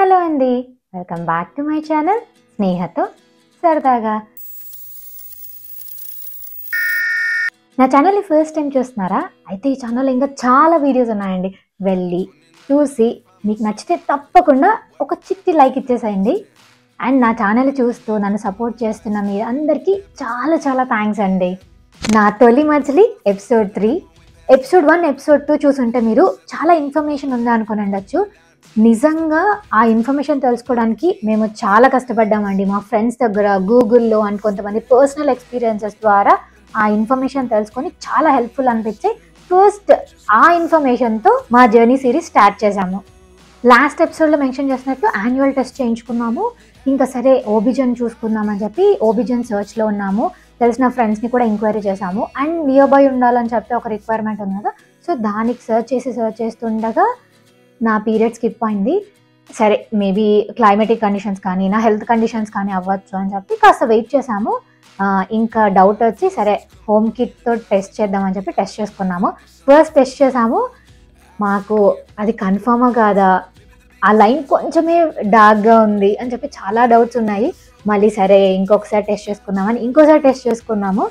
hello అండి welcome back to my channel స్నేహతో సరదాగా నా ఛానల్ని ఫస్ట్ టైం చూస్తున్నారా అయితే ఈ ఛానల్లో ఇంకా చాలా వీడియోస్ ఉన్నాయండి వెళ్ళి చూసి మీకు నచ్చితే తప్పకుండా ఒక చిట్టి లైక్ ఇచ్చేసేయండి అండ్ నా ఛానల్ చూస్తూ నన్ను సపోర్ట్ చేస్తున్న మీరు అందరికీ చాలా చాలా థ్యాంక్స్ అండి నా తొలి మజిలీ episode three episode one episode two చూసుంటే మీరు చాలా ఇన్ఫర్మేషన్ ఉందా అనుకుని ఉండొచ్చు నిజంగా ఆ ఇన్ఫర్మేషన్ తెలుసుకోవడానికి మేము చాలా కష్టపడ్డామండి మా ఫ్రెండ్స్ దగ్గర గూగుల్లో అండ్ కొంతమంది పర్సనల్ ఎక్స్పీరియన్సెస్ ద్వారా ఆ ఇన్ఫర్మేషన్ తెలుసుకొని చాలా హెల్ప్ఫుల్ అనిపించి ఫస్ట్ ఆ ఇన్ఫర్మేషన్తో మా జర్నీ సిరీస్ స్టార్ట్ చేశాము లాస్ట్ ఎపిసోడ్లో మెన్షన్ చేసినట్టు యాన్యువల్ టెస్ట్ చేయించుకున్నాము ఇంకా సరే ఓబిజన్ చూసుకుందామని చెప్పి ఓబిజన్ సర్చ్లో ఉన్నాము తెలిసిన ఫ్రెండ్స్ని కూడా ఎంక్వైరీ చేశాము అండ్ నియర్ బై ఉండాలని చెప్పి ఒక రిక్వైర్మెంట్ ఉంది కదా సో దానికి సర్చ్ చేసి సర్చ్ చేస్తుండగా నా పీరియడ్ స్కిప్ అయింది సరే మేబీ క్లైమేటిక్ కండిషన్స్ కానీ నా హెల్త్ కండిషన్స్ కానీ అవ్వచ్చు అని చెప్పి కాస్త వెయిట్ చేసాము ఆ, ఇంకా డౌట్ వచ్చి సరే హోమ్ కిట్తో టెస్ట్ చేద్దామని చెప్పి టెస్ట్ చేసుకున్నాము ఫస్ట్ టెస్ట్ చేసాము మాకు అది కన్ఫర్మా కాదా ఆ లైన్ కొంచెమే డార్క్గా ఉంది అని చెప్పి చాలా డౌట్స్ ఉన్నాయి మళ్ళీ సరే ఇంకొకసారి టెస్ట్ చేసుకుందామని ఇంకోసారి టెస్ట్ చేసుకున్నాము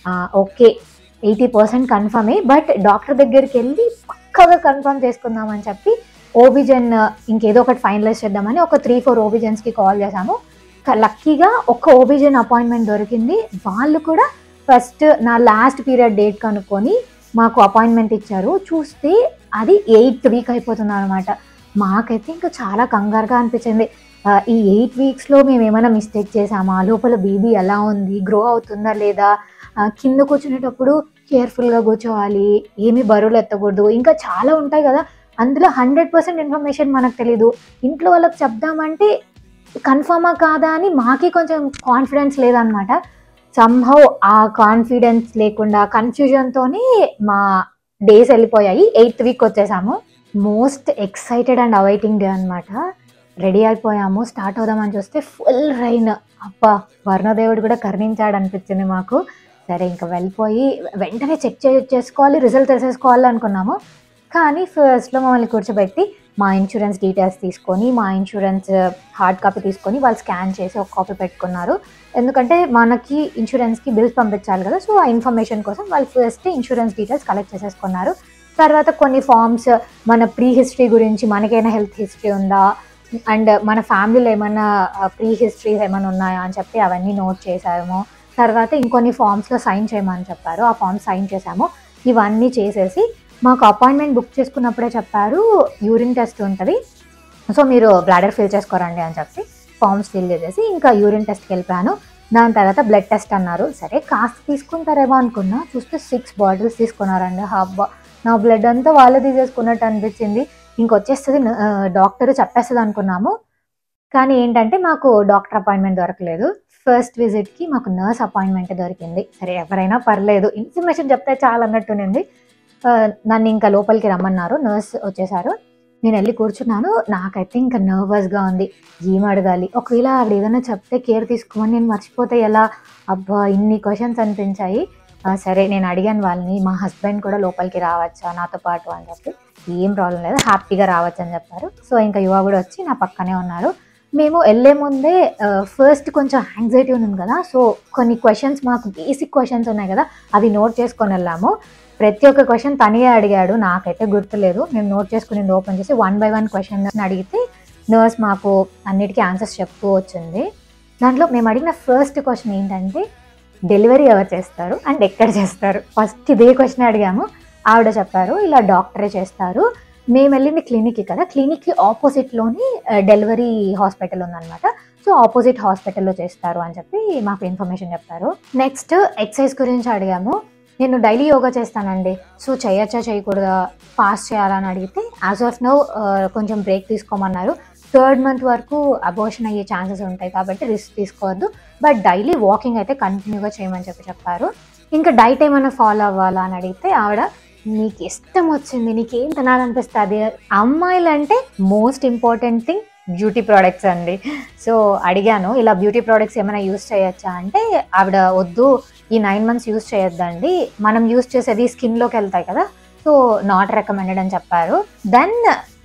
ఓకే ఎయిటీ పర్సెంట్ కన్ఫర్మే బట్ డాక్టర్ దగ్గరికి వెళ్ళి పక్కగా కన్ఫర్మ్ చేసుకుందామని చెప్పి ఓబిజన్ ఇంకేదో ఒకటి ఫైనలైజ్ చేద్దామని ఒక త్రీ ఫోర్ ఓబిజన్స్కి కాల్ చేశాము క- లక్కీగా ఒక్క ఓబిజన్ అపాయింట్మెంట్ దొరికింది వాళ్ళు కూడా ఫస్ట్ నా లాస్ట్ పీరియడ్ డేట్ కనుక్కొని మాకు అపాయింట్మెంట్ ఇచ్చారు చూస్తే అది ఎయిత్ వీక్ అయిపోతుంది అనమాట మాకైతే ఇంకా చాలా కంగారుగా అనిపించింది ఆ, ఈ ఎయిట్ వీక్స్లో మేము ఏమైనా మిస్టేక్ చేసామా లోపల బేబీ ఎలా ఉంది గ్రో అవుతుందా లేదా ఆ, కింద కూర్చునేటప్పుడు కేర్ఫుల్గా కూర్చోవాలి ఏమి బరువులు ఎత్తకూడదు ఇంకా చాలా ఉంటాయి కదా అందులో హండ్రెడ్ పర్సెంట్ ఇన్ఫర్మేషన్ మనకు తెలీదు ఇంట్లో వాళ్ళకి చెప్దామంటే కన్ఫర్మా కాదా అని మాకే కొంచెం కాన్ఫిడెన్స్ లేదనమాట సంహౌ ఆ కాన్ఫిడెన్స్ లేకుండా కన్ఫ్యూజన్తోనే మా డేస్ వెళ్ళిపోయాయి ఎయిత్ వీక్ వచ్చేసాము most excited and awaiting day అనమాట రెడీ అయిపోయాము స్టార్ట్ అవుదామని చూస్తే ఫుల్ రైన్ అబ్బా వర్ణదేవుడు కూడా కరుణించాడు అనిపించింది మాకు సరే ఇంకా వెళ్ళిపోయి వెంటనే చెక్ చే చేసుకోవాలి రిజల్ట్ తెలిసేసుకోవాలి అనుకున్నాము కానీ ఫస్ట్లో మమ్మల్ని కూర్చోబెట్టి మా ఇన్సూరెన్స్ డీటెయిల్స్ తీసుకొని మా ఇన్సూరెన్స్ హార్డ్ కాపీ తీసుకొని వాళ్ళు స్కాన్ చేసి ఒక కాపీ పెట్టుకున్నారు ఎందుకంటే మనకి ఇన్సూరెన్స్కి బిల్స్ పంపించాలి కదా సో ఆ ఇన్ఫర్మేషన్ కోసం వాళ్ళు ఫస్ట్ ఇన్సూరెన్స్ డీటెయిల్స్ కలెక్ట్ చేసేసుకున్నారు తర్వాత కొన్ని ఫామ్స్ మన ప్రీ హిస్టరీ గురించి మనకైనా హెల్త్ హిస్టరీ ఉందా అండ్ మన ఫ్యామిలీలో ఏమైనా ప్రీ హిస్టరీస్ ఏమైనా ఉన్నాయా అని చెప్పి అవన్నీ నోట్ చేసాము తర్వాత ఇంకొన్ని ఫామ్స్లో సైన్ చేయమని చెప్పారు ఆ ఫామ్స్ సైన్ చేసాము ఇవన్నీ చేసేసి మాకు అపాయింట్మెంట్ బుక్ చేసుకున్నప్పుడే చెప్పారు యూరిన్ టెస్ట్ ఉంటుంది సో మీరు బ్లాడర్ ఫిల్ చేసుకోరండి అని చెప్పి ఫామ్స్ ఫిల్ చేసేసి ఇంకా యూరిన్ టెస్ట్కి వెళ్ళిపోయాను దాని తర్వాత బ్లడ్ టెస్ట్ అన్నారు సరే కాస్త తీసుకుంటారేమో అనుకున్నా చూస్తే సిక్స్ బాటిల్స్ తీసుకున్నారండి హబ్బా నా బ్లడ్ అంతా వాళ్ళు తీసేసుకున్నట్టు అనిపించింది ఇంకొచ్చేస్తుంది డాక్టర్ చెప్పేస్తుంది అనుకున్నాము కానీ ఏంటంటే మాకు డాక్టర్ అపాయింట్మెంట్ దొరకలేదు ఫస్ట్ విజిట్కి మాకు నర్స్ అపాయింట్మెంట్ దొరికింది సరే ఎవరైనా పర్లేదు ఇన్ఫర్మేషన్ చెప్తే చాలా అన్నట్టునింది ఆ, నన్ను ఇంకా లోపలికి రమ్మన్నారు నర్స్ వచ్చేసారు నేను వెళ్ళి కూర్చున్నాను నాకైతే ఇంకా నర్వస్గా ఉంది ఏం అడగాలి ఒకవేళ ఆవిడ ఏదైనా చెప్తే కేర్ తీసుకోమని నేను మర్చిపోతే ఎలా అబ్బా ఇన్ని క్వశ్చన్స్ అనిపించాయి ఆ, సరే నేను అడిగాను వాళ్ళని మా హస్బెండ్ కూడా లోపలికి రావచ్చా నాతో పాటు అని చెప్పి ఏం ప్రాబ్లం లేదు హ్యాపీగా రావచ్చు అని చెప్పారు సో ఇంకా యువ కూడా వచ్చి నా పక్కనే ఉన్నారు మేము వెళ్ళే ముందే ఫస్ట్ కొంచెం యాంగ్జైటీ ఉంది కదా సో కొన్ని క్వశ్చన్స్ మాకు బేసిక్ క్వశ్చన్స్ ఉన్నాయి కదా అవి నోట్ చేసుకొని వెళ్ళాము ప్రతి ఒక్క క్వశ్చన్ తనే అడిగాడు నాకైతే గుర్తులేదు మేము నోట్ చేసుకుని ఓపెన్ చేసి వన్ బై వన్ క్వశ్చన్ అడిగితే నర్స్ మాకు అన్నిటికీ ఆన్సర్స్ చెప్తూ వచ్చింది దాంట్లో మేము అడిగిన ఫస్ట్ క్వశ్చన్ ఏంటంటే డెలివరీ ఎవరు చేస్తారు అండ్ ఎక్కడ చేస్తారు ఫస్ట్ ఇదే క్వశ్చన్ అడిగాము ఆవిడ చెప్పారు ఇలా డాక్టరే చేస్తారు మేము వెళ్ళింది క్లినిక్కి కదా క్లినిక్కి ఆపోజిట్లోని డెలివరీ హాస్పిటల్ ఉందన్నమాట సో ఆపోజిట్ హాస్పిటల్లో చేస్తారు అని చెప్పి మాకు ఇన్ఫర్మేషన్ చెప్పారు నెక్స్ట్ ఎక్సర్సైజ్ గురించి అడిగాము నేను డైలీ యోగా చేస్తానండి సో చేయొచ్చా చేయకూడదా ఫాస్ట్ చేయాలని అడిగితే యాజ్ ఆఫ్ నౌ కొంచెం బ్రేక్ తీసుకోమన్నారు థర్డ్ మంత్ వరకు అబోషన్ అయ్యే ఛాన్సెస్ ఉంటాయి కాబట్టి రిస్క్ తీసుకోవద్దు బట్ డైలీ వాకింగ్ అయితే కంటిన్యూగా చేయమని చెప్పి చెప్పారు ఇంకా డైట్ ఏమైనా ఫాలో అవ్వాలా అని అడిగితే ఆవిడ నీకు ఇష్టం వచ్చింది నీకేం తినాలనిపిస్తే అది అమ్మాయిలు అంటే most important thing beauty products అండి సో అడిగాను ఇలా బ్యూటీ ప్రోడక్ట్స్ ఏమైనా యూస్ చేయొచ్చా అంటే ఆవిడ వద్దు ఈ నైన్ మంత్స్ యూస్ చేయొద్దండి మనం యూస్ చేసేది స్కిన్లోకి వెళ్తాయి కదా సో నాట్ రికమెండెడ్ అని చెప్పారు దెన్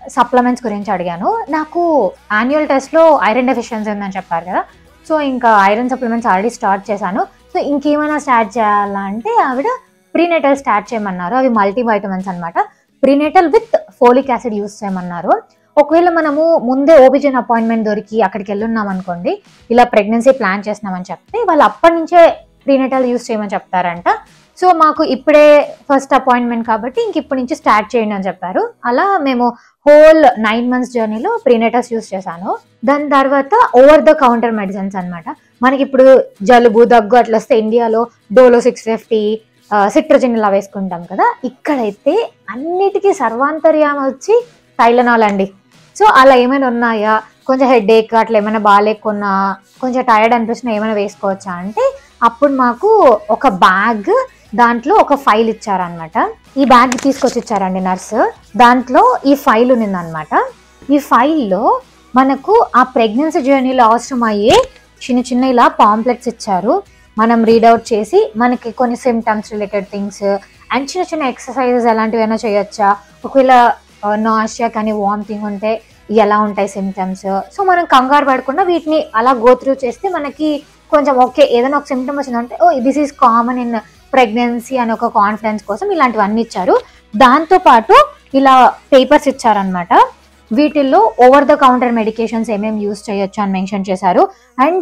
సప్లిమెంట్స్ గురించి అడిగాను నాకు యాన్యువల్ టెస్ట్లో ఐరన్ డెఫిషియన్సీ ఉందని చెప్పారు కదా సో ఇంకా ఐరన్ సప్లిమెంట్స్ ఆల్రెడీ స్టార్ట్ చేశాను సో ఇంకేమైనా స్టార్ట్ చేయాలా అంటే ఆవిడ ప్రీనేటల్ స్టార్ట్ చేయమన్నారు అవి మల్టీ వైటమిన్స్ అనమాట prenatal with folic acid use చేయమన్నారు ఒకవేళ మనము ముందే ఓబిజన్ అపాయింట్మెంట్ దొరికి అక్కడికి వెళ్ళున్నాం అనుకోండి ఇలా ప్రెగ్నెన్సీ ప్లాన్ చేస్తున్నామని చెప్తే వాళ్ళు అప్పటి నుంచే ప్రీనేటల్ యూస్ చేయమని చెప్తారంట సో మాకు ఇప్పుడే ఫస్ట్ అపాయింట్మెంట్ కాబట్టి ఇంక ఇప్పటి నుంచి స్టార్ట్ చేయండి అని చెప్పారు అలా మేము హోల్ నైన్ మంత్స్ జర్నీలో ప్రీనేటల్స్ యూస్ చేశాను దాని తర్వాత ఓవర్ ద కౌంటర్ మెడిసిన్స్ అన్నమాట మనకి ఇప్పుడు జలుబు దగ్గు అట్లా వస్తే ఇండియాలో డోలో సిక్స్ ఫిఫ్టీ సిట్రజిన్ ఇలా వేసుకుంటాం కదా ఇక్కడైతే అన్నిటికీ సర్వాంతర్యామ వచ్చి టైలనాల్ అండి సో అలా ఏమైనా ఉన్నాయా కొంచెం హెడ్ ఏక్ అట్లా ఏమైనా బాగాలేకున్నా కొంచెం టైర్డ్ అనిపించినా ఏమైనా వేసుకోవచ్చా అంటే అప్పుడు మాకు ఒక బ్యాగ్ దాంట్లో ఒక ఫైల్ ఇచ్చారనమాట ఈ బ్యాగ్ తీసుకొచ్చి ఇచ్చారండి నర్సు దాంట్లో ఈ ఫైల్ ఉన్నదన్నమాట ఈ ఫైల్లో మనకు ఆ ప్రెగ్నెన్సీ జర్నీలో అవసరం అయ్యే చిన్న చిన్న ఇలా పాంప్లెట్స్ ఇచ్చారు మనం రీడౌట్ చేసి మనకి కొన్ని సిమ్టమ్స్ రిలేటెడ్ థింగ్స్ అండ్ చిన్న చిన్న ఎక్సర్సైజెస్ ఎలాంటివైనా చేయొచ్చా ఒకవేళ నాషియా కానీ వామిటింగ్ ఉంటే ఎలా ఉంటాయి సిమ్టమ్స్ సో మనం కంగారు పడకుండా వీటిని అలా గో త్రూ చేస్తే మనకి కొంచెం ఓకే ఏదైనా ఒక సిమ్టమ్ వచ్చిందంటే oh this is common in pregnancy అనే ఒక కాన్ఫిడెన్స్ కోసం ఇలాంటివన్నీ ఇచ్చారు దాంతో పాటు ఇలా పేపర్స్ ఇచ్చారనమాట వీటిల్లో ఓవర్ ద కౌంటర్ మెడికేషన్స్ ఏమేమి యూస్ చేయొచ్చు అని మెన్షన్ చేశారు అండ్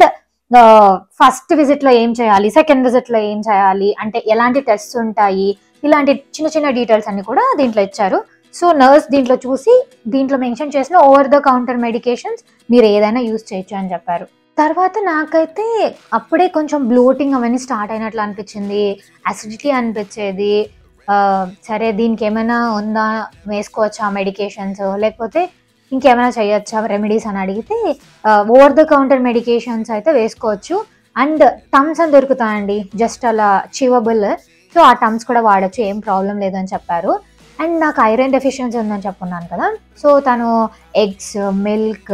ఫస్ట్ విజిట్ లో ఏం చేయాలి సెకండ్ విజిట్ లో ఏం చేయాలి అంటే ఎలాంటి టెస్ట్స్ ఉంటాయి ఇలాంటి చిన్న చిన్న డీటెయిల్స్ అన్ని కూడా దీంట్లో ఇచ్చారు సో నర్స్ దీంట్లో చూసి దీంట్లో మెన్షన్ చేసిన ఓవర్ ద కౌంటర్ మెడికేషన్స్ మీరు ఏదైనా యూస్ చేయొచ్చు అని చెప్పారు తర్వాత నాకైతే అప్పుడే కొంచెం బ్లోటింగ్ అవన్నీ స్టార్ట్ అయినట్లు అనిపించింది అసిడిటీ అనిపించేది ఆ, సరే దీనికి ఏమైనా ఉందా వేసుకోవచ్చా మెడికేషన్స్ లేకపోతే ఇంకేమైనా చేయొచ్చా రెమెడీస్ అని అడిగితే ఓవర్ ద కౌంటర్ మెడికేషన్స్ అయితే వేసుకోవచ్చు అండ్ టమ్స్ అని దొరుకుతాయండి జస్ట్ అలా చివబుల్ సో ఆ టమ్స్ కూడా వాడచ్చు ఏం ప్రాబ్లం లేదని చెప్పారు అండ్ నాకు ఐరన్ డెఫిషియన్సీ ఉందని చెప్పున్నాను కదా సో తను ఎగ్స్ మిల్క్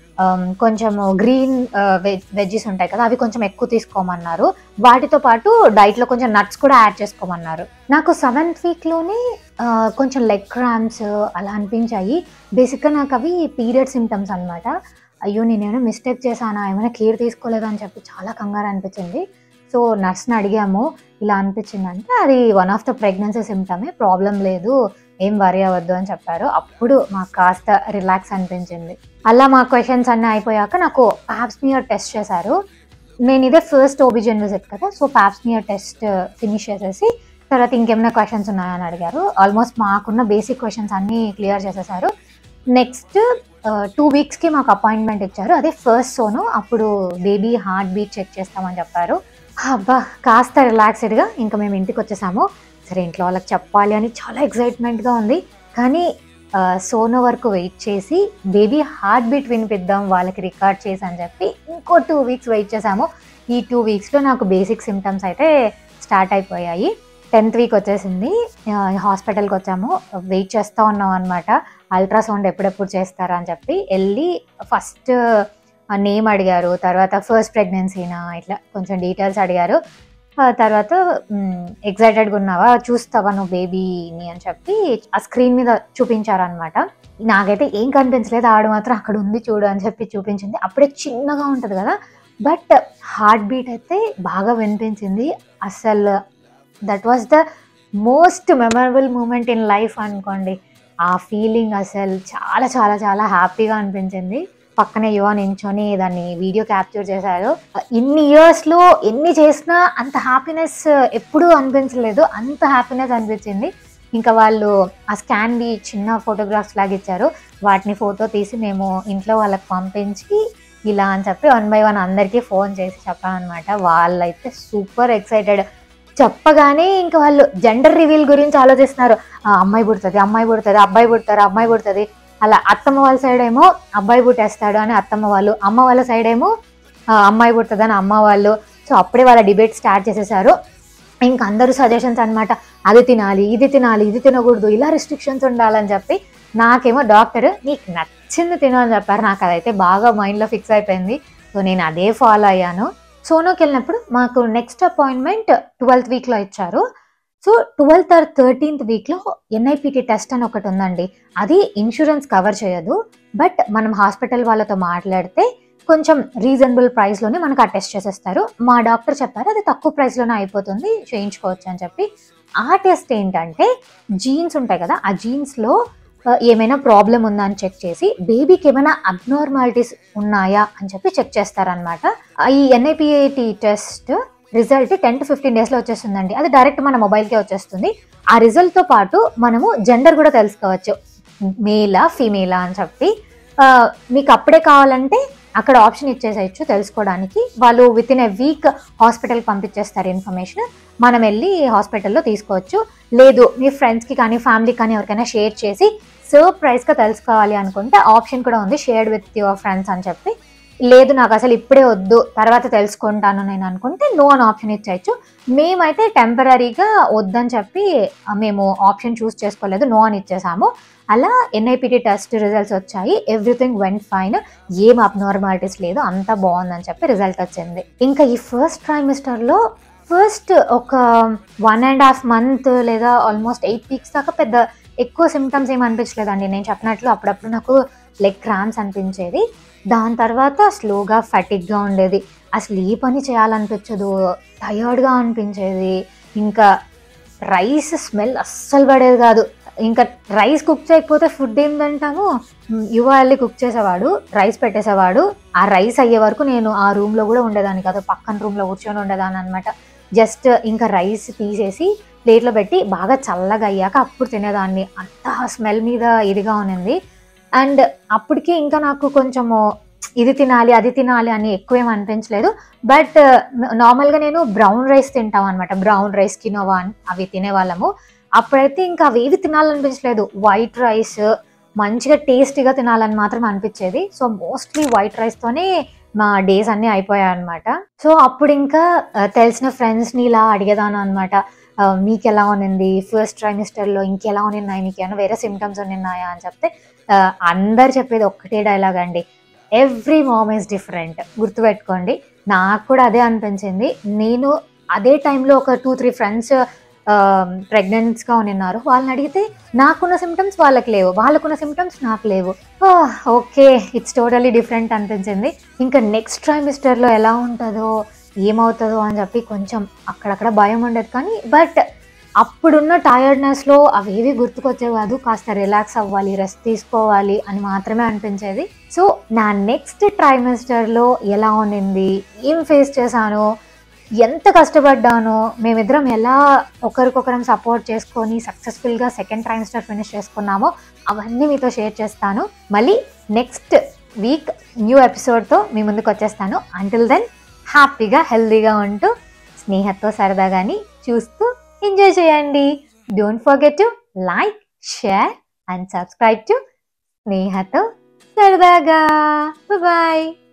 కొంచెం గ్రీన్ వెజ్ వెజ్జెస్ ఉంటాయి కదా అవి కొంచెం ఎక్కువ తీసుకోమన్నారు వాటితో పాటు డైట్లో కొంచెం నట్స్ కూడా యాడ్ చేసుకోమన్నారు నాకు సెవెంత్ వీక్లోనే కొంచెం లెగ్ క్రామ్స్ అలా అనిపించాయి బేసిక్గా నాకు అవి పీరియడ్ సిమ్టమ్స్ అన్నమాట అయ్యో నేనేమైనా మిస్టేక్ చేశానా ఏమైనా కేర్ తీసుకోలేదా అని చెప్పి చాలా కంగారు అనిపించింది సో నర్స్ని అడిగాము ఇలా అనిపించింది అంటే అది వన్ ఆఫ్ ద ప్రెగ్నెన్సీ సిమ్టమే ప్రాబ్లం లేదు ఏం వరి అవ్వద్దు అని చెప్పారు అప్పుడు మాకు కాస్త రిలాక్స్ అనిపించింది అలా మా క్వశ్చన్స్ అన్నీ అయిపోయాక నాకు ప్యాప్స్మియర్ టెస్ట్ చేశారు నేను ఇదే ఫస్ట్ ఓబిజన్ విజిట్ కదా సో ప్యాప్స్మియర్ టెస్ట్ ఫినిష్ చేసేసి తర్వాత ఇంకేమైనా క్వశ్చన్స్ ఉన్నాయని అడిగారు ఆల్మోస్ట్ మాకున్న బేసిక్ క్వశ్చన్స్ అన్నీ క్లియర్ చేసేసారు నెక్స్ట్ టూ వీక్స్కి మాకు అపాయింట్మెంట్ ఇచ్చారు అదే ఫస్ట్ సోను అప్పుడు బేబీ హార్ట్ బీట్ చెక్ చేస్తామని చెప్పారు అబ్బా కాస్త రిలాక్స్డ్గా ఇంకా మేము ఇంటికి వచ్చేసాము సరే ఇంట్లో వాళ్ళకి చెప్పాలి అని చాలా ఎక్సైట్మెంట్గా ఉంది కానీ ఆ, సోను వరకు వెయిట్ చేసి బేబీ హార్ట్ బీట్ వినిపిద్దాం వాళ్ళకి రికార్డ్ చేసి అని చెప్పి ఇంకో టూ వీక్స్ వెయిట్ చేసాము ఈ టూ వీక్స్లో నాకు బేసిక్ సిమ్టమ్స్ అయితే స్టార్ట్ అయిపోయాయి టెన్త్ వీక్ వచ్చేసింది ఆ, హాస్పిటల్కి వచ్చాము వెయిట్ చేస్తూ ఉన్నాం అనమాట అల్ట్రాసౌండ్ ఎప్పుడెప్పుడు చేస్తారా అని చెప్పి వెళ్ళి ఫస్ట్ నేమ్ అడిగారు తర్వాత ఫస్ట్ ప్రెగ్నెన్సీనా ఇట్లా కొంచెం డీటెయిల్స్ అడిగారు ఆ తర్వాత ఎగ్జైటెడ్గా ఉన్నావా చూస్తావా నువ్వు బేబీని అని చెప్పి ఆ స్క్రీన్ మీద చూపించారనమాట నాకైతే ఏం కనిపించలేదు ఆడు మాత్రం అక్కడ ఉంది చూడు అని చెప్పి చూపించింది అప్పుడే చిన్నగా ఉంటుంది కదా బట్ హార్ట్ బీట్ అయితే బాగా వినిపించింది అసలు that was the most memorable moment in life అనుకోండి ఆ ఫీలింగ్ అసలు చాలా చాలా చాలా హ్యాపీగా అనిపించింది పక్కనే యువ నించొని దాన్ని వీడియో క్యాప్చర్ చేశారు ఇన్ని ఇయర్స్లో ఎన్ని చేసినా అంత హ్యాపీనెస్ ఎప్పుడూ అనిపించలేదు అంత హ్యాపీనెస్ అనిపించింది ఇంకా వాళ్ళు ఆ స్కాన్వి చిన్న ఫోటోగ్రాఫ్స్ లాగా ఇచ్చారు వాటిని ఫోటో తీసి మేము ఇంట్లో వాళ్ళకి పంపించి ఇలా అని చెప్పి వన్ బై వన్ అందరికీ ఫోన్ చేసి చెప్పామన్నమాట వాళ్ళైతే సూపర్ ఎక్సైటెడ్ చెప్పగానే ఇంకా వాళ్ళు జెండర్ రివీల్ గురించి ఆలోచిస్తున్నారు ఆ, అమ్మాయి పుడుతుంది అమ్మాయి పుడుతుంది అబ్బాయి పుడతారు అమ్మాయి పుడుతుంది అలా అత్తమ్మ వాళ్ళ సైడ్ ఏమో అబ్బాయి పుట్టేస్తాడు అని అత్తమ్మ వాళ్ళు అమ్మ వాళ్ళ సైడ్ ఏమో ఆ, అమ్మాయి పుడుతుంది అని అమ్మ వాళ్ళు సో అప్పుడే వాళ్ళ డిబేట్ స్టార్ట్ చేసేసారు ఇంకా అందరూ సజెషన్స్ అన్నమాట అది తినాలి ఇది తినాలి ఇది తినకూడదు ఇలా రిస్ట్రిక్షన్స్ ఉండాలని చెప్పి నాకేమో డాక్టర్ నీకు నచ్చింది తిను అని చెప్పారు నాకు అదైతే బాగా మైండ్లో ఫిక్స్ అయిపోయింది సో నేను అదే ఫాలో అయ్యాను సోనోకి వెళ్ళినప్పుడు మాకు నెక్స్ట్ అపాయింట్మెంట్ ట్వెల్త్ వీక్లో ఇచ్చారు సో ట్వెల్త్ ఆర్ థర్టీన్త్ వీక్లో ఎన్ఐపిటి టెస్ట్ అని ఒకటి ఉందండి అది ఇన్సూరెన్స్ కవర్ చేయదు బట్ మనం హాస్పిటల్ వాళ్ళతో మాట్లాడితే కొంచెం రీజనబుల్ ప్రైస్లోనే మనకు ఆ టెస్ట్ చేసేస్తారు మా డాక్టర్ చెప్పారు అది తక్కువ ప్రైస్లోనే అయిపోతుంది చేయించుకోవచ్చు అని చెప్పి ఆ టెస్ట్ ఏంటంటే జీన్స్ ఉంటాయి కదా ఆ జీన్స్లో ఏమైనా ప్రాబ్లం ఉందా అని చెక్ చేసి బేబీకి ఏమైనా అబ్నార్మాలిటీస్ ఉన్నాయా అని చెప్పి చెక్ చేస్తారనమాట ఈ NIPT test result ten to fifteen డేస్లో వచ్చేస్తుందండి అది డైరెక్ట్ మన మొబైల్కే వచ్చేస్తుంది ఆ రిజల్ట్తో పాటు మనము జెండర్ కూడా తెలుసుకోవచ్చు మేలా ఫీమేలా అని చెప్పి ఆ, మీకు అప్పుడే కావాలంటే అక్కడ ఆప్షన్ ఇచ్చేసేయచ్చు తెలుసుకోవడానికి వాళ్ళు విత్ ఇన్ ఎ వీక్ హాస్పిటల్కి పంపించేస్తారు ఇన్ఫర్మేషన్ మనం వెళ్ళి హాస్పిటల్లో తీసుకోవచ్చు లేదు మీ ఫ్రెండ్స్కి కానీ ఫ్యామిలీకి కానీ ఎవరికైనా షేర్ చేసి సర్ప్రైజ్గా తెలుసుకోవాలి అనుకుంటే ఆప్షన్ కూడా ఉంది షేర్డ్ విత్ యువర్ ఫ్రెండ్స్ అని చెప్పి లేదు నాకు అసలు ఇప్పుడే వద్దు తర్వాత తెలుసుకుంటాను నేను అనుకుంటే నో అని ఆప్షన్ ఇచ్చేయచ్చు మేమైతే టెంపరీగా వద్దని చెప్పి ఆ, మేము ఆప్షన్ చూస్ చేసుకోలేదు నో అని ఇచ్చేసాము అలా ఎన్ఐపిటి టెస్ట్ రిజల్ట్స్ వచ్చాయి ఎవ్రీథింగ్ వెంట్ ఫైన్ ఏం అబ్నార్మాలిటీస్ లేదు అంతా బాగుందని చెప్పి రిజల్ట్ వచ్చింది ఇంకా ఈ ఫస్ట్ ట్రైమిస్టర్లో ఫస్ట్ ఒక వన్ అండ్ హాఫ్ మంత్ లేదా ఆల్మోస్ట్ ఎయిట్ వీక్స్ దాకా పెద్ద ఎక్కువ సిమ్టమ్స్ ఏం అనిపించలేదండి నేను చెప్పినట్లు అప్పుడప్పుడు నాకు లెగ్ క్రామ్స్ అనిపించేది దాని తర్వాత స్లోగా ఫటిక్గా ఉండేది అసలు ఏ పని చేయాలనిపించదు టయర్డ్గా అనిపించేది ఇంకా రైస్ స్మెల్ అస్సలు పడేది కాదు ఇంకా రైస్ కుక్ చేయకపోతే ఫుడ్ ఏం తింటాము మ్, యువ వెళ్ళి కుక్ చేసేవాడు రైస్ పెట్టేసేవాడు ఆ రైస్ అయ్యే వరకు నేను ఆ రూమ్లో కూడా ఉండేదాన్ని కాదు పక్కన రూమ్లో కూర్చొని ఉండేదాన్ని అనమాట జస్ట్ ఇంకా రైస్ తీసేసి ప్లేట్లో పెట్టి బాగా చల్లగా అయ్యాక అప్పుడు తినేదాన్ని అంత స్మెల్ మీద ఇదిగా ఉన్నింది అండ్ అప్పటికి ఇంకా నాకు కొంచెము ఇది తినాలి అది తినాలి అని ఎక్కువేం అనిపించలేదు బట్ నార్మల్గా నేను బ్రౌన్ రైస్ తింటాం అనమాట బ్రౌన్ రైస్ కినోవా అని అవి తినేవాళ్ళము అప్పుడైతే ఇంకా అవేవి తినాలనిపించలేదు వైట్ రైస్ మంచిగా టేస్టీగా తినాలని మాత్రం అనిపించేది సో మోస్ట్లీ వైట్ రైస్తోనే మా డేస్ అన్నీ అయిపోయాయి అనమాట సో అప్పుడు ఇంకా ఆ, తెలిసిన ఫ్రెండ్స్ని ఇలా అడిగేదాను అనమాట మీకు ఎలా ఉన్నింది ఫస్ట్ ట్రైమిస్టర్లో ఇంకెలా ఉన్నాయి మీకు ఏమైనా వేరే సిమ్టమ్స్ ఉన్నాయా అని చెప్తే ఆ, అందరు చెప్పేది ఒక్కటే డైలాగ్ అండి ఎవ్రీ మామ్ ఈస్ డిఫరెంట్ గుర్తుపెట్టుకోండి నాకు కూడా అదే అనిపించింది నేను అదే టైంలో ఒక టూ త్రీ ఫ్రెండ్స్ ప్రెగ్నెంట్స్గా ఉన్నారు వాళ్ళని అడిగితే నాకున్న సిమ్టమ్స్ వాళ్ళకి లేవు వాళ్ళకున్న సిమ్టమ్స్ నాకు లేవు ఓకే ఇట్స్ టోటలీ డిఫరెంట్ అనిపించింది ఇంకా నెక్స్ట్ ట్రైమిస్టర్లో ఎలా ఉంటుందో ఏమవుతుందో అని చెప్పి కొంచెం అక్కడక్కడ భయం ఉండేది కానీ బట్ అప్పుడున్న టైర్డ్నెస్లో అవేవి గుర్తుకొచ్చేవి కాదు కాస్త రిలాక్స్ అవ్వాలి రెస్ట్ తీసుకోవాలి అని మాత్రమే అనిపించేది సో నా నెక్స్ట్ ట్రైమిస్టర్లో ఎలా ఉన్నింది ఏం ఫేస్ చేశాను ఎంత కష్టపడ్డానో మేమిద్దరం ఎలా ఒకరికొకరం సపోర్ట్ చేసుకొని సక్సెస్ఫుల్గా సెకండ్ ట్రైమిస్టర్ ఫినిష్ చేసుకున్నామో అవన్నీ మీతో షేర్ చేస్తాను మళ్ళీ నెక్స్ట్ వీక్ న్యూ ఎపిసోడ్తో మీ ముందుకు వచ్చేస్తాను అంటిల్ దెన్ హ్యాపీగా హెల్దీగా ఉంటూ స్నేహంతో సరదాగాని చూస్తూ ఎంజాయ్ చేయండి don't forget to like share and subscribe to స్నేహతో సరదాగా బాయ్